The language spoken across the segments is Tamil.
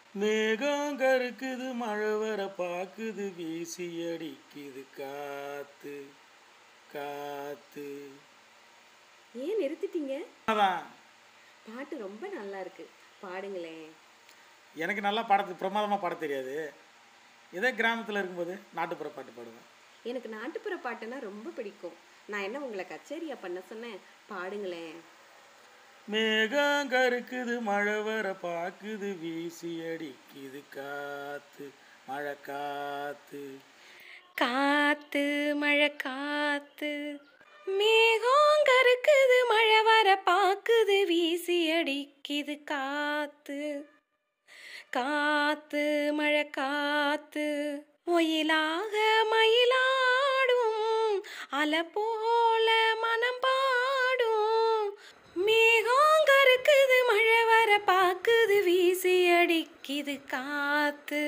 மேகம் கருக்குது மழை வர பாக்குது வீசி அடிக்குது காத்து காத்து ஏன் நிறுத்திட்டீங்க அதான் பாட்டு ரொம்ப நல்லா இருக்கு பாடுங்களேன் எனக்கு நல்லா பாடத்து பிரமாதமாக பாட தெரியாது இதே கிராமத்தில் இருக்கும்போது நாட்டுப்புற பாட்டு பாடுவேன் எனக்கு நாட்டுப்புற பாட்டுனா ரொம்ப பிடிக்கும் நான் என்ன உங்களை கச்சேரியா பண்ண சொன்னேன் பாடுங்களேன் மேகம் கருக்குது மழை வர பாக்குது வீசி அடிக்குது காத்து மழை காத்து காத்து மழை காத்து மேகம் கருக்குது மழை வர பாக்குது வீசி அடிக்குது காத்து காத்து மழை காத்து ஒயிலாக மயிலாடும் அலை போல மனம் பாடும் மேகம் கருக்குது மழை வர பாக்குது வீசி அடிக்குது காத்து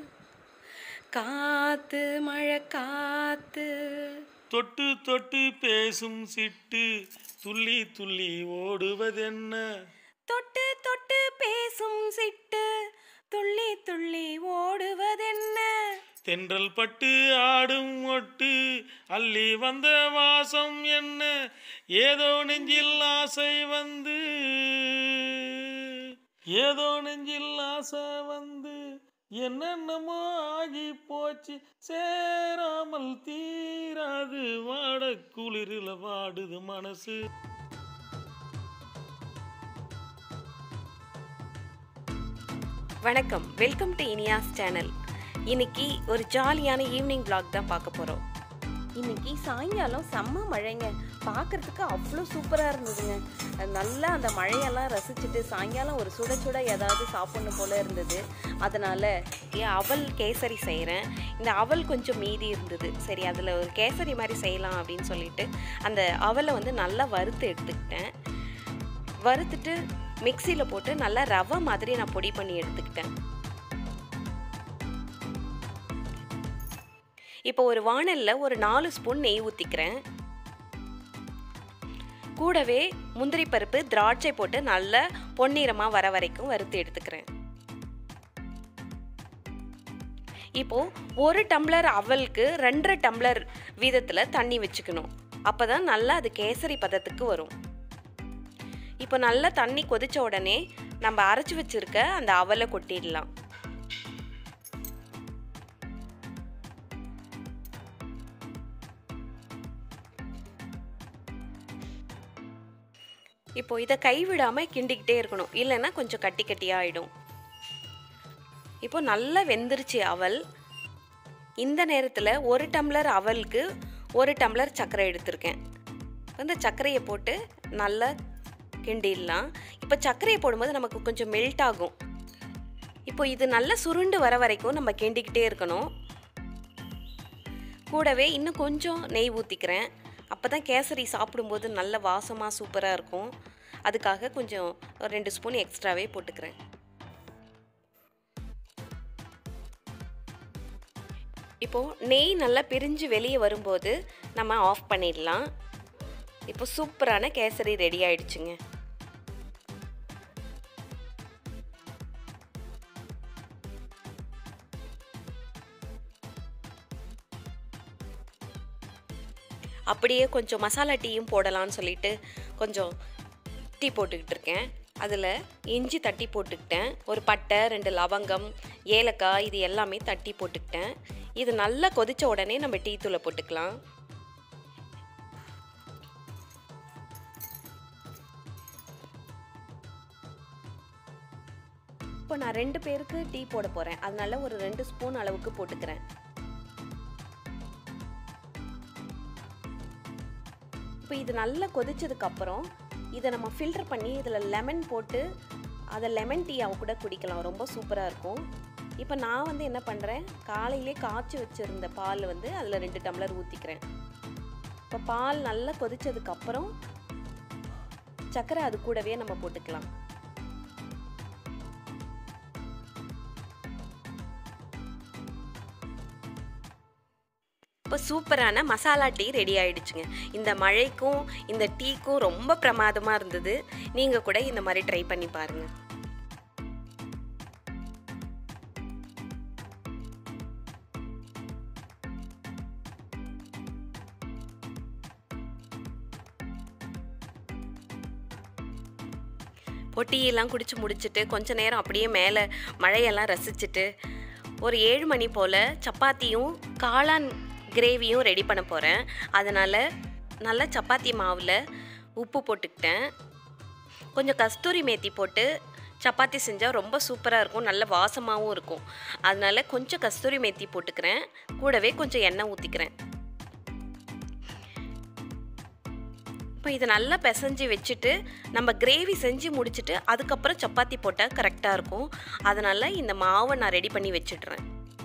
காத்து மழை காத்து தொட்டு தொட்டு பேசும் சிட்டு துள்ளி துள்ளி ஓடுவதென்ன தொட்டு தொட்டு பேசும் சிட்டு துள்ளி துள்ளி ஓடுவதென்ன தென்றல் பட்டு ஆடும் ஒட்டு அள்ளி வந்த வாசம் என்ன ஏதோ நெஞ்சில் ஆசை வந்து ஏதோ நெஞ்சில் ஆசை வந்து என்னென்னமோ ஆகி போச்சு சேராமல் தீராது வாட குளிரில் வாடுது மனசு வணக்கம் வெல்கம் டு இனியாஸ் சேனல் இன்னைக்கு ஒரு ஜாலியான ஈவினிங் vlog தான் பார்க்க போகிறோம் இன்னைக்கு சாயங்காலம் செம்ம மழைங்க பார்க்கறதுக்கு அவ்வளோ சூப்பராக இருந்ததுங்க அது நல்லா அந்த மழையெல்லாம் ரசிச்சுட்டு சாயங்காலம் ஒரு சுட சுட ஏதாவது சாப்பிடணும் போல இருந்தது அதனால் அவல் கேசரி செய்கிறேன் இந்த அவல் கொஞ்சம் மீதி இருந்தது சரி அதில் ஒரு கேசரி மாதிரி செய்யலாம் அப்படின்னு சொல்லிட்டு அந்த அவலை வந்து நல்லா வறுத்து எடுத்துக்கிட்டேன் வறுத்துட்டு மிக்சியில் போட்டு நல்லா ரவை மாதிரி நான் பொடி பண்ணி எடுத்துக்கிட்டேன் இப்போ ஒரு வாணலில் ஒரு நாலு ஸ்பூன் நெய் ஊற்றிக்கிறேன் கூடவே முந்திரி பருப்பு திராட்சை போட்டு நல்லா பொன்னிறமாக வர வரைக்கும் வறுத்து எடுத்துக்கிறேன் இப்போ ஒரு டம்ளர் அவலுக்கு ரெண்டரை டம்ளர் வீதத்தில் தண்ணி வச்சுக்கணும் அப்போ தான் நல்லா அது கேசரி பதத்துக்கு வரும் இப்போ நல்லா தண்ணி கொதிச்ச உடனே நம்ம அரைச்சி வச்சிருக்க அந்த அவலை கொட்டிடலாம் இப்போ இதை கைவிடாமல் கிண்டிக்கிட்டே இருக்கணும் இல்லைன்னா கொஞ்சம் கட்டி கட்டியாக ஆயிடும் இப்போ நல்லா வெந்துருச்சு அவல் இந்த நேரத்தில் ஒரு டம்ளர் அவலுக்கு ஒரு டம்ளர் சர்க்கரை எடுத்திருக்கேன் இந்த சர்க்கரையை போட்டு நல்லா கிண்டிடலாம் இப்போ சர்க்கரையை போடும்போது நமக்கு கொஞ்சம் மெல்ட் ஆகும் இப்போ இது நல்லா சுருண்டு வர வரைக்கும் நம்ம கிண்டிக்கிட்டே இருக்கணும் கூடவே இன்னும் கொஞ்சம் நெய் ஊற்றிக்கிறேன் அப்போ தான் கேசரி சாப்பிடும்போது நல்ல வாசமாக சூப்பராக இருக்கும் அதுக்காக கொஞ்சம் ஒரு ரெண்டு ஸ்பூன் எக்ஸ்ட்ராவே போட்டுக்கிறேன் இப்போது நெய் நல்லா பிரிஞ்சு வெளியே வரும்போது நம்ம ஆஃப் பண்ணிடலாம் இப்போ சூப்பரான கேசரி ரெடி ஆயிடுச்சுங்க அப்படியே கொஞ்சம் மசாலா டீயும் போடலான்னு சொல்லிட்டு கொஞ்சம் டீ போட்டுக்கிட்டு இருக்கேன் அதில் இஞ்சி தட்டி போட்டுக்கிட்டேன் ஒரு பட்டை ரெண்டு லவங்கம் ஏலக்காய் இது எல்லாமே தட்டி போட்டுக்கிட்டேன் இது நல்லா கொதிச்ச உடனே நம்ம டீ தூளை போட்டுக்கலாம் இப்போ நான் ரெண்டு பேருக்கு டீ போட போகிறேன் அதனால ஒரு ரெண்டு ஸ்பூன் அளவுக்கு போட்டுக்கிறேன் இப்போ இது நல்லா கொதிச்சதுக்கப்புறம் இதை நம்ம ஃபில்டர் பண்ணி இதில் லெமன் போட்டு அதை லெமன் டீயாக கூட குடிக்கலாம் ரொம்ப சூப்பராக இருக்கும் இப்போ நான் வந்து என்ன பண்ணுறேன் காலையிலே காய்ச்சி வச்சுருந்த பால் வந்து அதில் ரெண்டு டம்ளர் ஊற்றிக்கிறேன் இப்போ பால் நல்லா கொதிச்சதுக்கப்புறம் சர்க்கரை அது கூடவே நம்ம போட்டுக்கலாம் இப்போ சூப்பரான மசாலா டீ ரெடி ஆயிடுச்சுங்க இந்த மழைக்கும் இந்த டீக்கும் ரொம்ப பிரமாதமாக இருந்தது நீங்கள் கூட இந்த மாதிரி ட்ரை பண்ணி பாருங்கள் இப்போ டீயெல்லாம் குடிச்சு முடிச்சுட்டு கொஞ்ச நேரம் அப்படியே மேலே மழையெல்லாம் ரசிச்சுட்டு ஒரு ஏழு மணி போல் சப்பாத்தியும் காளான் கிரேவியும் ரெடி பண்ண போகிறேன் அதனால் நல்லா சப்பாத்தி மாவில் உப்பு போட்டுக்கிட்டேன் கொஞ்சம் கஸ்தூரி மேத்தி போட்டு சப்பாத்தி செஞ்சால் ரொம்ப சூப்பராக இருக்கும் நல்ல வாசமாகவும் இருக்கும் அதனால கொஞ்சம் கஸ்தூரி மேத்தி போட்டுக்கிறேன் கூடவே கொஞ்சம் எண்ணெய் ஊற்றிக்கிறேன் இப்போ இதை நல்லா பிசைஞ்சு வச்சுட்டு நம்ம கிரேவி செஞ்சு முடிச்சுட்டு அதுக்கப்புறம் சப்பாத்தி போட்டால் கரெக்டாக இருக்கும் அதனால் இந்த மாவை நான் ரெடி பண்ணி வச்சிடுறேன்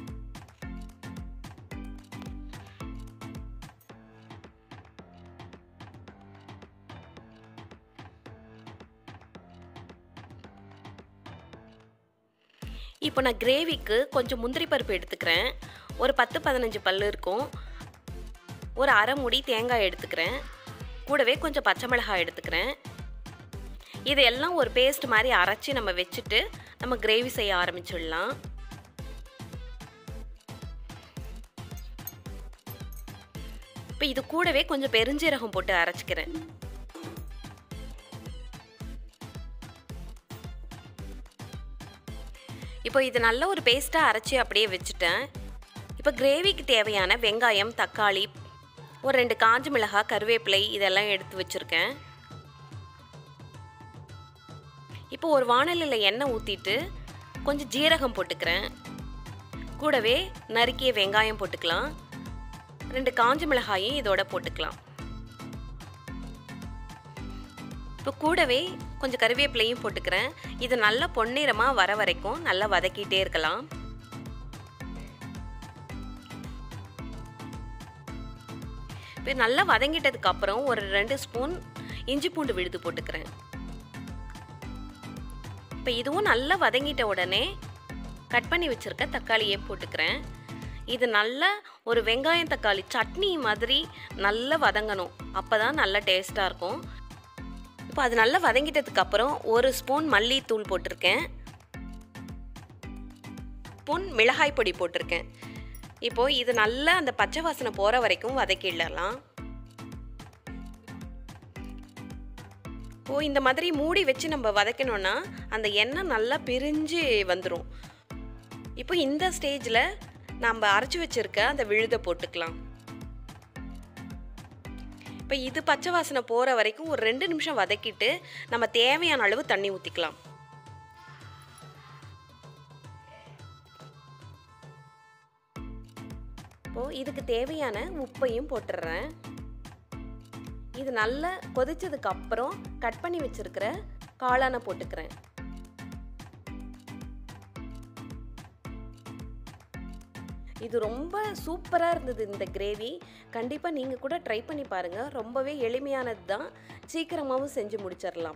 இப்போ நான் கிரேவிக்கு கொஞ்சம் முந்திரி பருப்பு எடுத்துக்கிறேன் ஒரு பத்து பதினஞ்சு பல் இருக்கும் ஒரு அரை முடி தேங்காய் எடுத்துக்கிறேன் கூடவே கொஞ்சம் பச்சை மிளகாய் எடுத்துக்கிறேன் இதையெல்லாம் ஒரு பேஸ்ட் மாதிரி அரைச்சி நம்ம வச்சுட்டு நம்ம கிரேவி செய்ய ஆரம்பிச்சிடலாம் இப்போ இது கூடவே கொஞ்சம் பெருஞ்சீரகம் போட்டு அரைச்சிக்கிறேன் இப்போ இது நல்ல ஒரு பேஸ்ட்டாக அரைச்சி அப்படியே வச்சுட்டேன் இப்போ கிரேவிக்கு தேவையான வெங்காயம் தக்காளி ஒரு ரெண்டு காஞ்ச மிளகாய் கருவேப்பிலை இதெல்லாம் எடுத்து வச்சுருக்கேன் இப்போ ஒரு வானலில் எண்ணெய் ஊற்றிட்டு கொஞ்சம் ஜீரகம் போட்டுக்கிறேன் கூடவே நறுக்கிய வெங்காயம் போட்டுக்கலாம் ரெண்டு காஞ்ச மிளகாயும் இதோட போட்டுக்கலாம் இப்போ கூடவே கொஞ்சம் கருவேப்பிலையும் போட்டுக்கிறேன் இது நல்லா பொன்னிறமாக வர வரைக்கும் நல்லா வதக்கிட்டே இருக்கலாம் இப்போ நல்லா வதங்கிட்டதுக்கு அப்புறம் ஒரு ரெண்டு ஸ்பூன் இஞ்சி பூண்டு விழுது போட்டுக்கிறேன் இப்போ இதுவும் நல்லா வதங்கிட்ட உடனே கட் பண்ணி வச்சுருக்க தக்காளியே போட்டுக்கிறேன் இது நல்லா ஒரு வெங்காயம் தக்காளி சட்னி மாதிரி நல்லா வதங்கணும் அப்போ தான் நல்லா டேஸ்ட்டாக இருக்கும் இப்போ அது நல்லா வதங்கிட்டதுக்கு அப்புறம் ஒரு ஸ்பூன் மல்லித்தூள் போட்டிருக்கேன் ஸ்பூன் மிளகாய் பொடி போட்டிருக்கேன் இப்போது இது நல்லா அந்த பச்சை வாசனை போகிற வரைக்கும் வதக்கிடலாம் இப்போது இந்த மாதிரி மூடி வச்சு நம்ம வதக்கணும்னா அந்த எண்ணெய் நல்லா பிரிஞ்சு வந்துடும் இப்போ இந்த ஸ்டேஜில் நம்ம அரைச்சி வச்சுருக்க அந்த விழுதை போட்டுக்கலாம் இப்போ இது பச்சை வாசனை போகிற வரைக்கும் ஒரு ரெண்டு நிமிஷம் வதக்கிட்டு நம்ம தேவையான அளவு தண்ணி ஊற்றிக்கலாம் இப்போது இதுக்கு தேவையான உப்பையும் போட்டுடுறேன் இது நல்லா கொதிச்சதுக்கு அப்புறம் கட் பண்ணி வச்சிருக்கிற காளானை போட்டுக்கிறேன் இது ரொம்ப சூப்பராக இருந்தது இந்த கிரேவி கண்டிப்பாக நீங்கள் கூட ட்ரை பண்ணி பாருங்கள் ரொம்பவே எளிமையானது தான் சீக்கிரமாகவும் செஞ்சு முடிச்சிடலாம்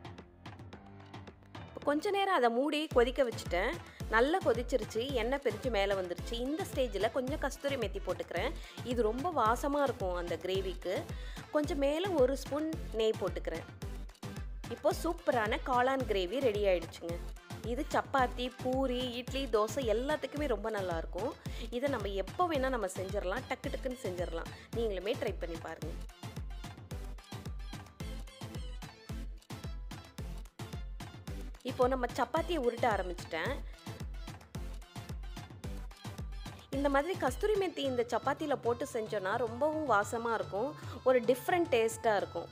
கொஞ்ச நேரம் அதை மூடி கொதிக்க வச்சுட்டேன் நல்லா கொதிச்சிருச்சு எண்ணெய் பிரித்து மேலே வந்துருச்சு இந்த ஸ்டேஜில் கொஞ்சம் கஸ்தூரி மெத்தி போட்டுக்கிறேன் இது ரொம்ப வாசமாக இருக்கும் அந்த கிரேவிக்கு கொஞ்சம் மேலே ஒரு ஸ்பூன் நெய் போட்டுக்கிறேன் இப்போ சூப்பரான காளான் கிரேவி ரெடி ஆயிடுச்சுங்க இது சப்பாத்தி பூரி இட்லி தோசை எல்லாத்துக்குமே ரொம்ப நல்லாயிருக்கும் இதை நம்ம எப்போ வேணால் நம்ம செஞ்சிடலாம் டக்கு டக்குன்னு செஞ்சிடலாம் நீங்களுமே ட்ரை பண்ணி பாருங்கள் இப்போ நம்ம சப்பாத்தியை உருட்ட ஆரம்பிச்சிட்டேன் இந்த மாதிரி கஸ்தூரி மெத்தி இந்த சப்பாத்தியில் போட்டு செஞ்சோன்னா ரொம்பவும் வாசமாக இருக்கும் ஒரு டிஃப்ரெண்ட் டேஸ்ட்டாக இருக்கும்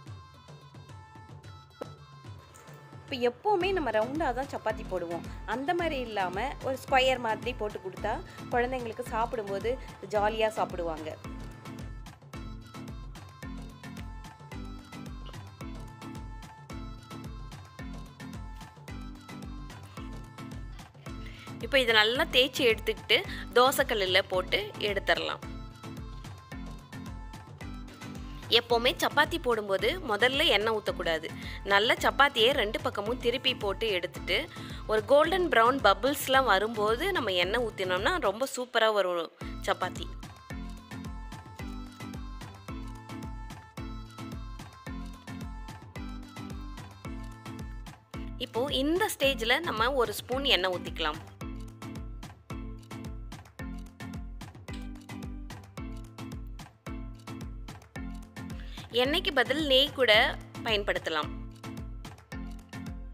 இப்போ எப்போவுமே நம்ம ரவுண்டாக தான் சப்பாத்தி போடுவோம் அந்த மாதிரி இல்லாமல் ஒரு ஸ்கொயர் மாதிரி போட்டு கொடுத்தா குழந்தைங்களுக்கு சாப்பிடும்போது ஜாலியாக சாப்பிடுவாங்க இப்போ இதை நல்லா தேய்ச்சி எடுத்துக்கிட்டு தோசைக்கல்லில் போட்டு எடுத்துடலாம் எப்போவுமே சப்பாத்தி போடும்போது முதல்ல எண்ணெய் ஊற்றக்கூடாது நல்ல சப்பாத்தியை ரெண்டு பக்கமும் திருப்பி போட்டு எடுத்துட்டு ஒரு கோல்டன் ப்ரௌன் பபிள்ஸ்லாம் வரும்போது நம்ம எண்ணெய் ஊற்றினோம்னா ரொம்ப சூப்பராக வரும் சப்பாத்தி இப்போ இந்த ஸ்டேஜில் நம்ம ஒரு ஸ்பூன் எண்ணெய் ஊற்றிக்கலாம் எண்ணெய்க்கு பதில் நெய் கூட பயன்படுத்தலாம்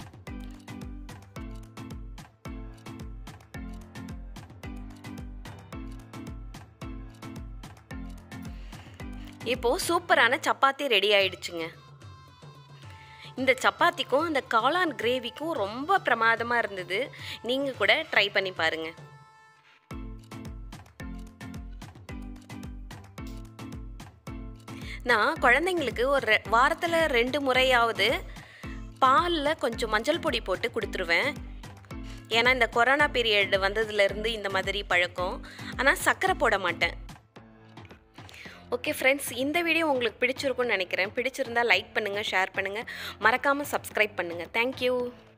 இப்போது சூப்பரான சப்பாத்தி ரெடி ஆயிடுச்சுங்க இந்த சப்பாத்திக்கும் அந்த காளான் கிரேவிக்கும் ரொம்ப பிரமாதமாக இருந்தது நீங்கள் கூட ட்ரை பண்ணி பாருங்கள் நான் குழந்தைங்களுக்கு ஒரு ரெ- வாரத்தில் ரெண்டு முறையாவது பாலில் கொஞ்சம் மஞ்சள் பொடி போட்டு கொடுத்துருவேன் ஏன்னா இந்த கொரோனா பீரியட் வந்ததுலேருந்து இந்த மாதிரி பழக்கம் ஆனால் சர்க்கரை போட மாட்டேன் ஓகே ஃப்ரெண்ட்ஸ் இந்த வீடியோ உங்களுக்கு பிடிச்சிருக்கும்னு நினைக்கிறேன் பிடிச்சிருந்தா லைக் பண்ணுங்கள் ஷேர் பண்ணுங்கள் மறக்காமல் சப்ஸ்கிரைப் பண்ணுங்கள் தேங்க்யூ